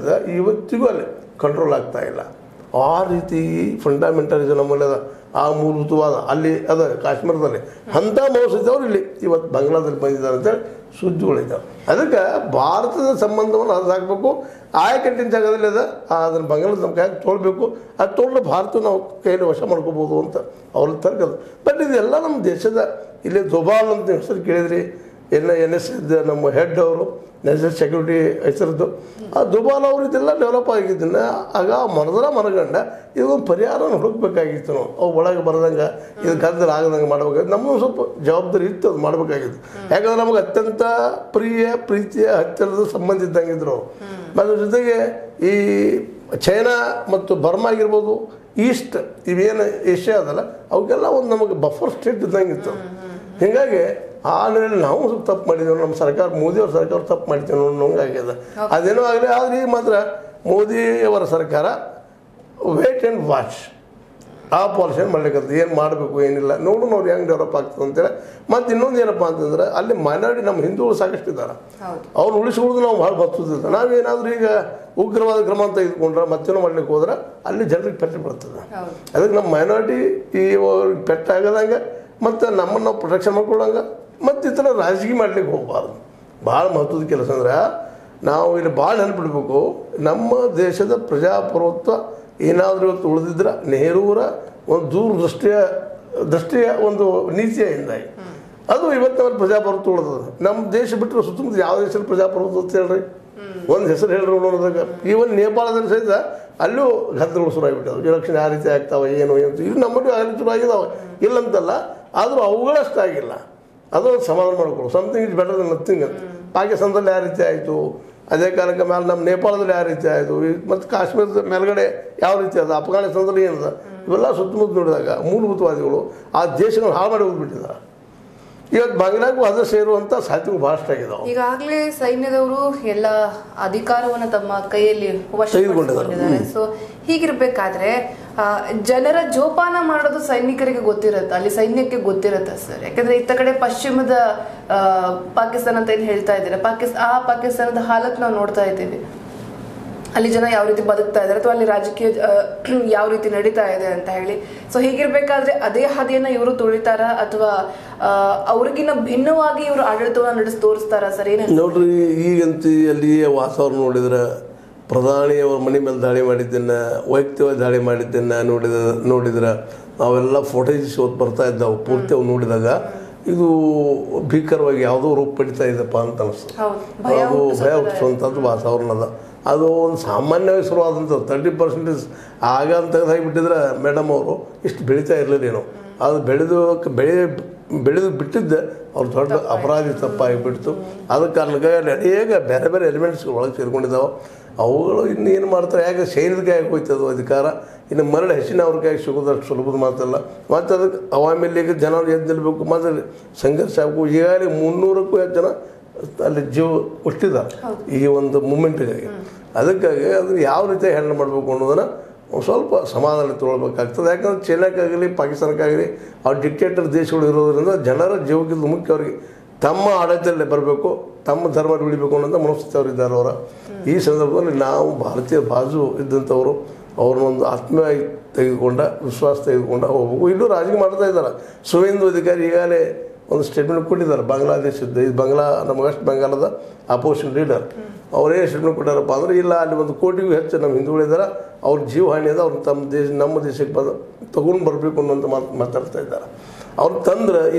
ಏನಿದೆ ಇವತ್ತಿಗೂ ಅಲ್ಲಿ ಕಂಟ್ರೋಲ್ ಆಗ್ತಾ ಇಲ್ಲ ಆ ರೀತಿ ಫಂಡಮೆಂಟಲಿಸಮ್ ನಮ್ಮಲ್ಲಿ ಅದ ಆ ಮೂಲಭೂತವಾದ ಅಲ್ಲಿ ಅದ ಕಾಶ್ಮೀರದಲ್ಲಿ ಅಂಥ ಮೋಸಿದ್ದವ್ರು ಇಲ್ಲಿ ಇವತ್ತು ಬಾಂಗ್ಲಾದಲ್ಲಿ ಬಂದಿದ್ದಾರೆ ಅಂತೇಳಿ ಸುದ್ದಿಗಳಿದ್ದಾವೆ ಅದಕ್ಕೆ ಭಾರತದ ಸಂಬಂಧವನ್ನು ಅದು ಹಾಕಬೇಕು ಆಯಕಟ್ಟಿನ ಜಾಗದಲ್ಲಿ ಅದ ಆ ಅದನ್ನು ಬಾಂಗ್ಲಾದ ನಮ್ಮ ಕೈಯಾಗ ತೊಳ್ಬೇಕು ಅದು ತೊಗೊಂಡು ಭಾರತ ನಾವು ಕೈಯಲ್ಲಿ ವಶ ಮಾಡ್ಕೋಬೋದು ಅಂತ ಅವ್ರ ತರ್ಕದ ಬಟ್ ಇದೆಲ್ಲ ನಮ್ಮ ದೇಶದ ಇಲ್ಲಿ ದುಬಾಲ್ ಅಂತ ಹೆಸರು ಕೇಳಿದ್ರಿ ಎನ್ ಎನ್ ಎಸ್ ನಮ್ಮ ಹೆಡ್ ಅವರು ನ್ಯಾಷನಲ್ ಸೆಕ್ಯೂರಿಟಿ ಹೆಸರದ್ದು ಆ ದುಬಾಲ್ ಅವರು ಇದೆಲ್ಲ ಡೆವಲಪ್ ಆಗಿದ್ದನ್ನ ಆಗ ಮನದರ ಮನಗಂಡ ಇದೊಂದು ಪರಿಹಾರ ಹುಡುಕ್ಬೇಕಾಗಿತ್ತು ನಾವು ಅವು ಒಳಗೆ ಬರದಂಗೆ ಇದು ಗದ್ದಲ ಆಗದಂಗೆ ಮಾಡ್ಬೇಕಾಗಿತ್ತು ನಮ್ಮದು ಸ್ವಲ್ಪ ಜವಾಬ್ದಾರಿ ಇತ್ತು ಅದು ಮಾಡಬೇಕಾಗಿತ್ತು ಯಾಕಂದ್ರೆ ನಮಗೆ ಅತ್ಯಂತ ಪ್ರಿಯ ಪ್ರೀತಿಯ ಹತ್ತಿರದ ಸಂಬಂಧ ಇದ್ದಂಗಿದ್ರು ಅದ್ರ ಜೊತೆಗೆ ಈ ಚೈನಾ ಮತ್ತು ಬರ್ಮಾ ಆಗಿರ್ಬೋದು ಈಸ್ಟ್ ಇವೇನು ಏಷ್ಯಾ ಅದಲ್ಲ ಅವಕ್ಕೆಲ್ಲ ಒಂದು ನಮಗೆ ಬಫರ್ ಸ್ಟೇಟ್ ಇದ್ದಂಗಿತ್ತು ಹೀಗಾಗಿ ಆ ನಿಟ್ಟಿನಲ್ಲಿ ನಾವು ಸ್ವಲ್ಪ ತಪ್ಪು ಮಾಡಿದ್ದೇವೆ ನಮ್ಮ ಸರ್ಕಾರ ಮೋದಿಯವ್ರ ಸರ್ಕಾರ ತಪ್ಪು ಮಾಡ್ತೇವೆ ಅನ್ನೋಂಗಾಗ್ಯದ ಅದೇನೋ ಆಗಲಿ ಆದರೆ ಈಗ ಮಾತ್ರ ಮೋದಿಯವರ ಸರ್ಕಾರ ವೇಟ್ ಆ್ಯಂಡ್ ವಾಚ್ ಆ ಪಾಲಿಸಿಯನ್ನು ಮಾಡ್ಲಿಕ್ಕಂತ ಏನು ಮಾಡಬೇಕು ಏನಿಲ್ಲ ನೋಡೋಣ ಅವ್ರು ಹೆಂಗೆ ಡೆವಲಪ್ ಆಗ್ತದೆ ಅಂತೇಳಿ ಮತ್ತು ಇನ್ನೊಂದು ಏನಪ್ಪ ಅಂತಂದ್ರೆ ಅಲ್ಲಿ ಮೈನಾರಿಟಿ ನಮ್ಮ ಹಿಂದೂಗಳು ಸಾಕಷ್ಟು ಇದ್ದಾರೆ ಹೌದು ಅವ್ರು ಉಳಿಸ್ಕೊಳ್ಳೋದು ನಾವು ಭಾಳ ಬರ್ತದಿಲ್ಲ ನಾವೇನಾದರೂ ಈಗ ಉಗ್ರವಾದ ಕ್ರಮ ಅಂತ ತೆಗೆದುಕೊಂಡ್ರೆ ಮತ್ತೇನೋ ಮಾಡ್ಲಿಕ್ಕೆ ಹೋದ್ರೆ ಅಲ್ಲಿ ಜನರಿಗೆ ಪೆಟ್ಟು ಬರ್ತದೆ ಹೌದು ಅದಕ್ಕೆ ನಮ್ಮ ಮೈನಾರಿಟಿ ಈ ಅವ್ರಿಗೆ ಪೆಟ್ಟಾಗದಂಗೆ ಮತ್ತು ನಮ್ಮನ್ನು ನಾವು ಪ್ರೊಟೆಕ್ಷನ್ ಮಾಡ್ಕೊಳ್ಳಂಗೆ ಮತ್ತು ಈ ಥರ ರಾಜಕೀಯ ಮಾಡ್ಲಿಕ್ಕೆ ಹೋಗಬಾರ್ದು ಭಾಳ ಮಹತ್ವದ ಕೆಲಸ ಅಂದ್ರೆ ನಾವು ಇಲ್ಲಿ ಭಾಳ ನೆನ್ಪಿಡ್ಬೇಕು ನಮ್ಮ ದೇಶದ ಪ್ರಜಾಪ್ರಭುತ್ವ ಏನಾದರೂ ಇವತ್ತು ಉಳಿದಿದ್ರೆ ನೆಹರೂರ ಒಂದು ದೂರದೃಷ್ಟಿಯ ದೃಷ್ಟಿಯ ಒಂದು ನೀತಿಯಿಂದಾಗಿ ಅದು ಇವತ್ತು ನಮ್ಮ ಪ್ರಜಾಪ್ರಭುತ್ವ ಉಳಿದದ ನಮ್ಮ ದೇಶ ಬಿಟ್ಟರೆ ಸುತ್ತಮುತ್ತ ಯಾವ ದೇಶದಲ್ಲಿ ಪ್ರಜಾಪ್ರಭುತ್ವ ಅಂತ ಹೇಳ್ರಿ ಒಂದು ಹೆಸರು ಹೇಳ್ರಿ ನೋಡೋದಾಗ ಈವನ್ ನೇಪಾಳದಲ್ಲಿ ಸಹಿತ ಅಲ್ಲೂ ಗದ್ದಲಗಳು ಶುರುವಾಗಿಬಿಟ್ಟವು ಎಲೆಕ್ಷನ್ ಯಾವ ರೀತಿ ಆಗ್ತಾವೆ ಏನು ಏನು ಇದು ನಮ್ಮಲ್ಲಿ ಆಗಲಿ ಶುರು ಆಗಿದಾವೆ ಇಲ್ಲಂತಲ್ಲ ಆದರೂ ಅವುಗಳಷ್ಟು ಆಗಿಲ್ಲ ಅದು ಸಮಾಧಾನ ಮಾಡ್ಕೊಳ್ಳು something is better than nothing ಅಂತ ಪಾಕಿಸ್ತಾನದಲ್ಲಿ ಯಾವ ರೀತಿ ಆಯಿತು ಅದೇ ಕಾಲಕ್ಕೆ ಮೇಲೆ ನಮ್ಮ ನೇಪಾಳದಲ್ಲಿ ಯಾವ ರೀತಿ ಆಯಿತು ಮತ್ತು ಕಾಶ್ಮೀರದ ಮೇಲ್ಗಡೆ ಯಾವ ರೀತಿ ಅದ ಅಫ್ಘಾನಿಸ್ತಾನದಲ್ಲಿ ಏನದ ಇವೆಲ್ಲ ಸುತ್ತಮುತ್ತ ನೋಡಿದಾಗ ಮೂಲಭೂತವಾದಿಗಳು ಆ ದೇಶಗಳನ್ನ ಹಾಳು ಮಾಡಿ ಹೋಗ್ಬಿಟ್ಟಿದ್ದಾರೆ ಇವತ್ತು ಬಾಂಗ್ಲಾಗೂ ಅದು ಸೇರುವಂಥ ಸಾಧ್ಯತೆಗಳು ಭಾಳಷ್ಟು ಆಗಿದಾವೆ ಈಗಾಗಲೇ ಸೈನ್ಯದವರು ಎಲ್ಲ ಅಧಿಕಾರವನ್ನ ತಮ್ಮ ಕೈಯಲ್ಲಿ ವಶಪಡಿಸಿಕೊಂಡಿದ್ದಾರೆ ಸೊ ಹೀಗಿರ್ಬೇಕಾದ್ರೆ ಆ, ಜನರ ಜೋಪಾನ ಮಾಡೋದು ಸೈನಿಕರಿಗೆ ಗೊತ್ತಿರುತ್ತೆ ಅಲ್ಲಿ ಸೈನ್ಯಕ್ಕೆ ಗೊತ್ತಿರುತ್ತೆ ಸರ್ ಯಾಕಂದ್ರೆ ಇತ್ತ ಕಡೆ ಪಶ್ಚಿಮದ ಆ, ಪಾಕಿಸ್ತಾನ ಅಂತ ಏನ್ ಹೇಳ್ತಾ ಇದ್ದಾರೆ ಪಾಕಿಸ್ತಾನ ಆ ಪಾಕಿಸ್ತಾನದ ಹಾಲತ್ ನಾವು ನೋಡ್ತಾ ಇದ್ದೀವಿ ಅಲ್ಲಿ ಜನ ಯಾವ ರೀತಿ ಬದುಕ್ತಾ ಇದ್ದಾರೆ ಅಥವಾ ಅಲ್ಲಿ ರಾಜಕೀಯ ಆ, ಯಾವ ರೀತಿ ನಡೀತಾ ಇದೆ ಅಂತ ಹೇಳಿ ಸೊ ಹೀಗಿರ್ಬೇಕಾದ್ರೆ ಅದೇ ಹಾದಿಯನ್ನ ಇವರು ತುಳಿತಾರ ಅಥವಾ ಆ, ಅವ್ರಿಗಿನ್ನ ಭಿನ್ನವಾಗಿ ಇವರು ಆಡಳಿತವನ್ನ ನಡೆಸಿ ತೋರಿಸ್ತಾರ ಸರ್ ಏನ ನೋಡ್ರಿ ಈಗಂತೂ ಅಲ್ಲಿಯ ವಾತಾವರಣ ನೋಡಿದ್ರೆ ಪ್ರಧಾನಿಯವರ ಮನೆ ಮೇಲೆ ದಾಳಿ ಮಾಡಿದ್ದನ್ನು ವೈಯಕ್ತಿಕವಾಗಿ ದಾಳಿ ಮಾಡಿದ್ದನ್ನು ನೋಡಿದ ನೋಡಿದ್ರೆ ಅವೆಲ್ಲ ಫೋಟೇಜಸ್ ಇವತ್ತು ಬರ್ತಾ ಇದ್ದಾವೆ ಪೂರ್ತಿ ಅವು ನೋಡಿದಾಗ ಇದು ಭೀಕರವಾಗಿ ಯಾವುದೋ ರೂಪ ಪಡಿತಾ ಇದೆಪ್ಪ ಅಂತ ಅನಿಸ್ತದೆ ಹೌದು ಭಯ ಅದು ಭಯ ಹುಟ್ಟಿಸುವಂಥದ್ದು ವಾತಾವರಣ ಅದ ಅದು ಒಂದು ಸಾಮಾನ್ಯವಾಗಿ ಶುರುವಾದಂಥದ್ದು ತರ್ಟಿ ಪರ್ಸೆಂಟೇಜ್ ಆಗ ಅಂತ ತೆಗೆದಾಗಿಬಿಟ್ಟಿದ್ರೆ ಮೇಡಮ್ ಅವರು ಇಷ್ಟು ಬೆಳೀತಾ ಇರಲಿಲ್ಲೇನೋ ಅದು ಬೆಳೆದು ಬೆಳೆ ಬೆಳೆದು ಬಿಟ್ಟಿದ್ದೆ ಅವ್ರು ದೊಡ್ಡ ಅಪರಾಧಿ ತಪ್ಪಾಗಿಬಿಡ್ತು ಅದ ಕಾರಣಕ್ಕೆ ಅಲ್ಲಿ ಅನೇಕ ಬೇರೆ ಬೇರೆ ಎಲಿಮೆಂಟ್ಸ್ಗಳು ಒಳಗೆ ಸೇರ್ಕೊಂಡಿದ್ದಾವೆ ಅವುಗಳು ಇನ್ನು ಏನು ಮಾಡ್ತಾರೆ ಯಾಕೆ ಸೈನ್ಯದ ಕೈಯಾಗಿ ಹೋಯ್ತದು ಅಧಿಕಾರ ಇನ್ನು ಮರಳಿ ಹೆಚ್ಚಿನ ಅವ್ರ ಕೈಯಾಗಿ ಸಿಗೋದಷ್ಟು ಸುಲಭದ ಮಾತಲ್ಲ ಮತ್ತು ಅದಕ್ಕೆ ಅವಾಮಿಲಿಗೆ ಜನ ಎದ್ದು ನಿಲ್ಲಬೇಕು ಮತ್ತು ಸಂಘರ್ಷ ಆಗಬೇಕು ಈಗಾಗಲೇ ಮುನ್ನೂರಕ್ಕೂ ಹೆಚ್ಚು ಜನ ಅಲ್ಲಿ ಜೀವ ಕೊಟ್ಟಿದ್ದಾರೆ ಈ ಒಂದು ಮೂಮೆಂಟಿಗಾಗಿ ಅದಕ್ಕಾಗಿ ಅದನ್ನು ಯಾವ ರೀತಿ ಹ್ಯಾಂಡಲ್ ಮಾಡಬೇಕು ಅನ್ನೋದನ್ನು ಒಂದ್ ಸ್ವಲ್ಪ ಸಮಾಧಾನ ತೊಗೊಳ್ಬೇಕಾಗ್ತದೆ ಯಾಕಂದ್ರೆ ಚೈನಾಕ್ಕಾಗಲಿ ಪಾಕಿಸ್ತಾನಕ್ಕಾಗಲಿ ಅವ್ರ ಡಿಕ್ಟೇಟರ್ ದೇಶಗಳು ಇರೋದ್ರಿಂದ ಜನರ ಜೀವಕ್ಕಿಂತ ಮುಖ್ಯ ಅವರಿಗೆ ತಮ್ಮ ಆಡಳಿತದಲ್ಲೇ ಬರಬೇಕು ತಮ್ಮ ಧರ್ಮ ಉಳಿಬೇಕು ಅನ್ನೋಂಥ ಮನಸ್ಥಿತಿ ಅವರು ಇದ್ದಾರೆ ಅವರ ಈ ಸಂದರ್ಭದಲ್ಲಿ ನಾವು ಭಾರತೀಯ ಬಾಜು ಇದ್ದಂಥವರು ಅವ್ರನ್ನೊಂದು ಆತ್ಮೀಯ ತೆಗೆದುಕೊಂಡ ವಿಶ್ವಾಸ ತೆಗೆದುಕೊಂಡ ಹೋಗ್ಬೇಕು ಇಲ್ಲೂ ರಾಜಕೀಯ ಮಾಡ್ತಾ ಇದ್ದಾರೆ ಸುವೇಂದು ಅಧಿಕಾರಿ ಈಗಾಗಲೇ ಒಂದು ಸ್ಟೇಟ್ಮೆಂಟ್ ಕೊಟ್ಟಿದ್ದಾರೆ ಬಾಂಗ್ಲಾದೇಶದ್ದು ಇದು ಬಾಂಗ್ಲಾ ನಮ್ಮ ವೆಸ್ಟ್ ಬೆಂಗಾಲದ ಅಪೋಸಿಷನ್ ಲೀಡರ್ ಅವರೇ ಸ್ಟೇಟ್ಮೆಂಟ್ ಕೊಟ್ಟಾರಪ್ಪ ಅಂದ್ರೆ ಇಲ್ಲ ಅಲ್ಲಿ ಒಂದು ಕೋಟಿಗೂ ಹೆಚ್ಚು ನಮ್ಮ ಹಿಂದೂಗಳಿದ್ದಾರೆ ಅವ್ರ ಜೀವ ಹಾನಿ ಅದ ಅವ್ರು ತಮ್ಮ ದೇಶ ನಮ್ಮ ದೇಶಕ್ಕೆ ಬಂದು ತಗೊಂಡು ಬರಬೇಕು ಅನ್ನೋಂಥ ಮಾತು ಮಾತಾಡ್ತಾ ಇದ್ದಾರೆ ಅವ್ರು ತಂದ್ರೆ